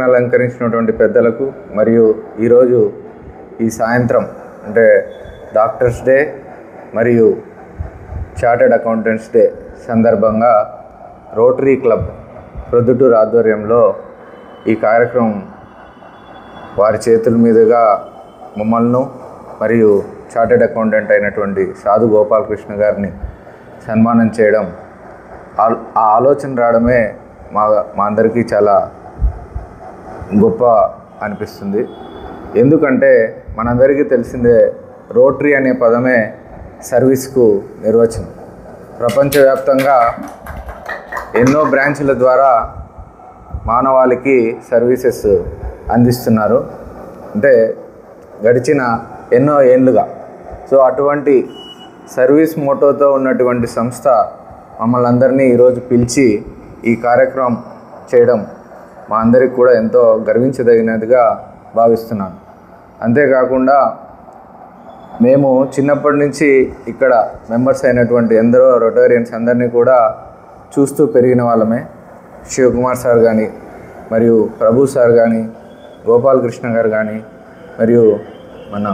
అలంకరించినటువంటి పెద్దలకు మరియు ఈరోజు ఈ సాయంత్రం అంటే డాక్టర్స్ డే మరియు చార్టెడ్ అకౌంటెంట్స్ డే సందర్భంగా రోటరీ క్లబ్ ప్రొద్దుటూరు ఆధ్వర్యంలో ఈ కార్యక్రమం వారి చేతుల మీదుగా మమ్మల్ని మరియు చార్టెడ్ అకౌంటెంట్ అయినటువంటి సాధు గోపాలకృష్ణ గారిని సన్మానం చేయడం ఆ- ఆ ఆలోచన రావడమే మా మా అందరికీ చాలా గొప్ప అనిపిస్తుంది ఎందుకంటే మనందరికీ తెలిసిందే రోటరీ అనే పదమే సర్వీస్కు నిర్వచనం ప్రపంచవ్యాప్తంగా ఎన్నో బ్రాంచ్ల ద్వారా మానవాళికి సర్వీసెస్ అందిస్తున్నారు అంటే గడిచిన ఎన్నో ఏళ్ళుగా సో అటువంటి సర్వీస్ మోటోతో ఉన్నటువంటి సంస్థ మమ్మల్ని అందరినీ ఈరోజు పిలిచి ఈ కార్యక్రమం చేయడం మా అందరికి కూడా ఎంతో గర్వించదగినదిగా భావిస్తున్నాను అంతేకాకుండా మేము చిన్నప్పటి నుంచి ఇక్కడ మెంబర్స్ అయినటువంటి ఎందరో రొటేరియన్స్ అందరినీ కూడా చూస్తూ పెరిగిన వాళ్ళమే శివకుమార్ సార్ కానీ మరియు ప్రభు సార్ కానీ గోపాలకృష్ణ గారు కానీ మరియు మన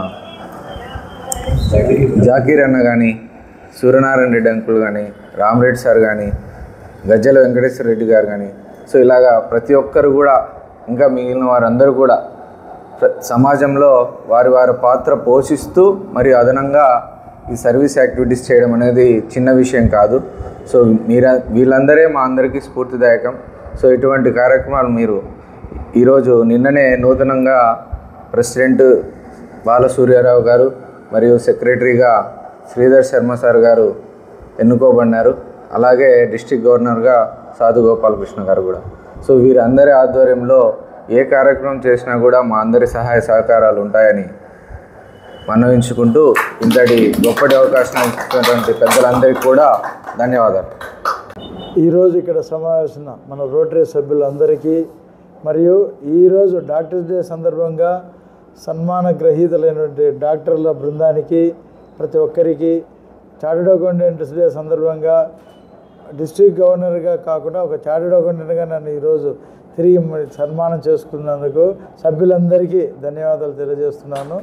జాకీర్ అన్న కానీ సూర్యనారాయణ రెడ్డి అంకుల్ కానీ రామరెడ్డి సార్ కానీ గజ్జల వెంకటేశ్వర రెడ్డి గారు కానీ సో ఇలాగా ప్రతి ఒక్కరు కూడా ఇంకా మిగిలిన వారందరూ కూడా ప్ర- సమాజంలో వారి వారి పాత్ర పోషిస్తూ మరియు అదనంగా ఈ సర్వీస్ యాక్టివిటీస్ చేయడం అనేది చిన్న విషయం కాదు సో మీర వీళ్ళందరే మా అందరికీ స్ఫూర్తిదాయకం సో ఇటువంటి కార్యక్రమాలు మీరు ఈరోజు నిన్ననే నూతనంగా ప్రెసిడెంట్ బాలసూర్యారావు గారు మరియు సెక్రటరీగా శ్రీధర్ శర్మ సార్ గారు ఎన్నుకోబడినారు అలాగే డిస్టిక్ గవర్నర్గా సాధు గోపాలకృష్ణ గారు కూడా సో వీరందరి ఆధ్వర్యంలో ఏ కార్యక్రమం చేసినా కూడా మా అందరి సహాయ సహకారాలు ఉంటాయని మనవించుకుంటూ ఇంతటి గొప్పటి అవకాశం ఇచ్చినటువంటి పెద్దలందరికీ కూడా ధన్యవాదాలు ఈరోజు ఇక్కడ సమావేశం మన రోటరీ సభ్యులందరికీ మరియు ఈరోజు డాక్టర్స్ డే సందర్భంగా సన్మాన గ్రహీతలైనటువంటి డాక్టర్ల బృందానికి ప్రతి ఒక్కరికి చార్టెడ్ అకౌంటెంట్స్ డే సందర్భంగా డిస్ట్రిక్ట్ గవర్నర్గా కాకుండా ఒక చార్టెడ్ అకౌంటెంట్గా నన్ను ఈరోజు తిరిగి మరి సన్మానం చేసుకున్నందుకు సభ్యులందరికీ ధన్యవాదాలు తెలియజేస్తున్నాను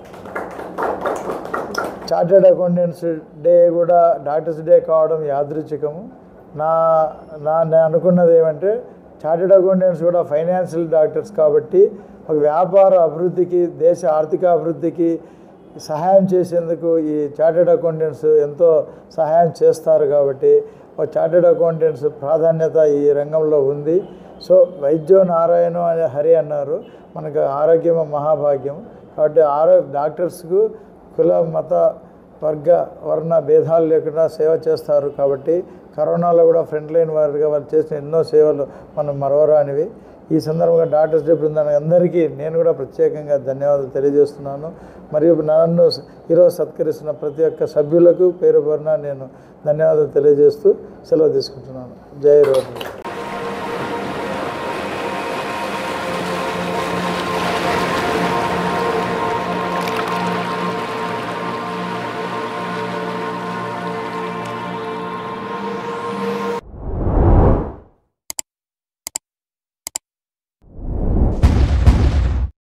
చార్టెడ్ అకౌంటెంట్స్ డే కూడా డాక్టర్స్ డే కావడం యాదృచ్ఛికము నా నా నేను అనుకున్నది ఏమంటే చార్టెడ్ అకౌంటెంట్స్ కూడా ఫైనాన్షియల్ డాక్టర్స్ కాబట్టి ఒక వ్యాపార అభివృద్ధికి దేశ ఆర్థిక అభివృద్ధికి సహాయం చేసేందుకు ఈ చార్టెడ్ అకౌంటెంట్స్ ఎంతో సహాయం చేస్తారు కాబట్టి ఒక చార్టెడ్ అకౌంటెంట్స్ ప్రాధాన్యత ఈ రంగంలో ఉంది సో వైద్యో నారాయణ అనే హరి అన్నారు మనకు ఆరోగ్యం మహాభాగ్యం కాబట్టి ఆరో డాక్టర్స్కు కుల మత వర్గ వర్ణ భేదాలు లేకుండా సేవ చేస్తారు కాబట్టి కరోనాలో కూడా ఫ్రంట్ లైన్ వారిగా వారు చేసిన ఎన్నో సేవలు మనం మరవరానివి ఈ సందర్భంగా డాక్టర్స్ డే బృందానికి అందరికీ నేను కూడా ప్రత్యేకంగా ధన్యవాదాలు తెలియజేస్తున్నాను మరియు నన్ను ఈరోజు సత్కరిస్తున్న ప్రతి ఒక్క సభ్యులకు పేరు పేరున నేను ధన్యవాదాలు తెలియజేస్తూ సెలవు తీసుకుంటున్నాను జై రోడ్డు